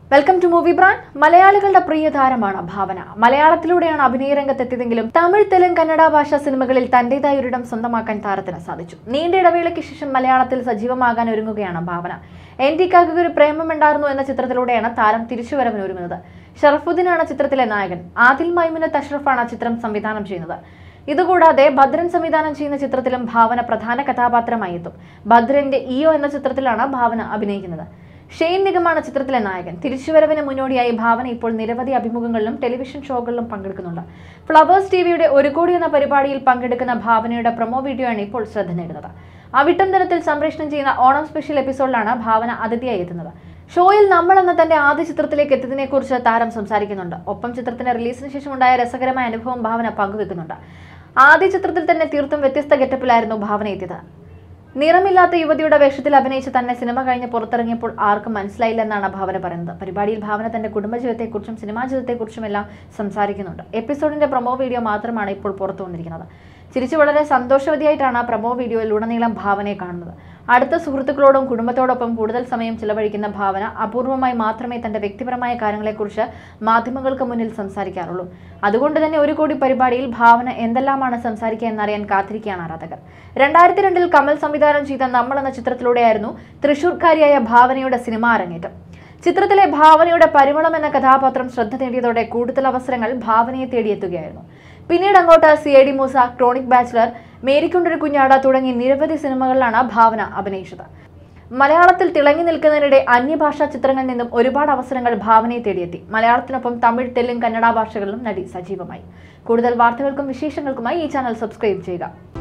welcome to movie brand മലയാളികളുടെ പ്രിയ താരമാണ് ഭാവന മലയാളത്തിലൂടെയാണ് അഭിനയ രംഗത്തെത്തിയതെങ്കിലും തമിഴ് തെലുങ്ക് കന്നഡ ഭാഷാ സിനിമകളിൽ തന്റേതായ ഒരിടം സ്വന്തമാക്കാൻ താരത്തിന് സാധിച്ചു നീണ്ട ഇടവേളയ്ക്ക് ശേഷം മലയാളത്തിൽ സജീവമാകാൻ ഒരുങ്ങുകയാണ് ഭാവന എൻ ടി കാക്കയ്ക്ക് ഒരു പ്രേമമുണ്ടായിരുന്നു എന്ന ചിത്രത്തിലൂടെയാണ് താരം തിരിച്ചുവരവിന് ഒരുങ്ങുന്നത് ഷറഫുദ്ദീനാണ് ചിത്രത്തിലെ നായകൻ ആദിൽ മൈമുനത്ത് അഷ്റഫാണ് ചിത്രം സംവിധാനം ചെയ്യുന്നത് ഇതുകൂടാതെ ഭദ്രൻ സംവിധാനം ചെയ്യുന്ന ചിത്രത്തിലും ഭാവന പ്രധാന കഥാപാത്രമായി എത്തും ഭദ്രന്റെ ഇയോ എന്ന ചിത്രത്തിലാണ് ഭാവന അഭിനയിക്കുന്നത് ഷെയ്ൻ നിഗമാണ് ചിത്രത്തിലെ നായകൻ തിരിച്ചുവരവിന് മുന്നോടിയായി ഭാവന ഇപ്പോൾ നിരവധി അഭിമുഖങ്ങളിലും ടെലിവിഷൻ ഷോകളിലും പങ്കെടുക്കുന്നുണ്ട് ഫ്ലവേഴ്സ് ടിവിയുടെ ഒരു കോടി എന്ന പരിപാടിയിൽ പങ്കെടുക്കുന്ന ഭാവനയുടെ പ്രൊമോ വീഡിയോയാണ് ഇപ്പോൾ ശ്രദ്ധ നേടുന്നത് അവിട്ടം ദിനത്തിൽ സംപ്രേഷണം ചെയ്യുന്ന ഓണം സ്പെഷ്യൽ എപ്പിസോഡിലാണ് ഭാവന അതിഥിയായി എത്തുന്നത് ഷോയിൽ നമ്മൾ എന്ന തന്റെ ആദ്യ ചിത്രത്തിലേക്ക് എത്തിയതിനെ കുറിച്ച് താരം സംസാരിക്കുന്നുണ്ട് ഒപ്പം ചിത്രത്തിന്റെ റിലീസിന് ശേഷം ഉണ്ടായ രസകരമായ അനുഭവം ഭാവന പങ്കുവെക്കുന്നുണ്ട് ആദ്യ ചിത്രത്തിൽ തന്നെ തീർത്തും വ്യത്യസ്ത ഗെറ്റപ്പിലായിരുന്നു ഭാവന എത്തിയത് നിറമില്ലാത്ത യുവതിയുടെ വേഷത്തിൽ അഭിനയിച്ച് തന്നെ സിനിമ കഴിഞ്ഞ് പുറത്തിറങ്ങിയപ്പോൾ ആർക്കും മനസ്സിലായില്ലെന്നാണ് ഭാവന പറയുന്നത് പരിപാടിയിൽ ഭാവന തന്റെ കുടുംബജീവിതത്തെക്കുറിച്ചും സിനിമാ ജീവിതത്തെക്കുറിച്ചും എല്ലാം സംസാരിക്കുന്നുണ്ട് എപ്പിസോഡിന്റെ പ്രൊമോ വീഡിയോ മാത്രമാണ് ഇപ്പോൾ പുറത്തു വന്നിരിക്കുന്നത് ചിരിച്ചു വളരെ സന്തോഷവതിയായിട്ടാണ് ആ പ്രൊമോ വീഡിയോയിൽ ഉടനീളം ഭാവനയെ കാണുന്നത് അടുത്ത സുഹൃത്തുക്കളോടും കുടുംബത്തോടൊപ്പം കൂടുതൽ സമയം ചിലവഴിക്കുന്ന ഭാവന അപൂർവമായി മാത്രമേ തന്റെ വ്യക്തിപരമായ കാര്യങ്ങളെക്കുറിച്ച് മാധ്യമങ്ങൾക്ക് മുന്നിൽ സംസാരിക്കാറുള്ളൂ അതുകൊണ്ട് തന്നെ ഒരു കോടി പരിപാടിയിൽ ഭാവന എന്തെല്ലാമാണ് സംസാരിക്കുക എന്നറിയാൻ കാത്തിരിക്കുകയാണ് ആരാധകർ രണ്ടായിരത്തി രണ്ടിൽ കമൽ സംവിധാനം ചെയ്ത നമ്മൾ എന്ന ചിത്രത്തിലൂടെയായിരുന്നു തൃശൂർക്കാരിയായ ഭാവനയുടെ സിനിമാ അരങ്ങേറ്റം ചിത്രത്തിലെ ഭാവനയുടെ പരിമളം എന്ന കഥാപാത്രം ശ്രദ്ധ നേടിയതോടെ കൂടുതൽ അവസരങ്ങൾ ഭാവനയെ തേടിയെത്തുകയായിരുന്നു പിന്നീട് അങ്ങോട്ട് C I D Moosa chronic bachelor മേരിക്കൊണ്ടൊരു കുഞ്ഞാട തുടങ്ങി നിരവധി സിനിമകളിലാണ് ഭാവന അഭിനയിച്ചത് മലയാളത്തിൽ തിളങ്ങി നിൽക്കുന്നതിനിടെ അന്യഭാഷാ ചിത്രങ്ങളിൽ നിന്നും ഒരുപാട് അവസരങ്ങൾ ഭാവനയെ തേടിയെത്തി മലയാളത്തിനൊപ്പം തമിഴ് തെലുങ്ക് കന്നഡ ഭാഷകളിലും നടി സജീവമായി കൂടുതൽ വാർത്തകൾക്കും വിശേഷങ്ങൾക്കുമായി ഈ ചാനൽ സബ്സ്ക്രൈബ് ചെയ്യുക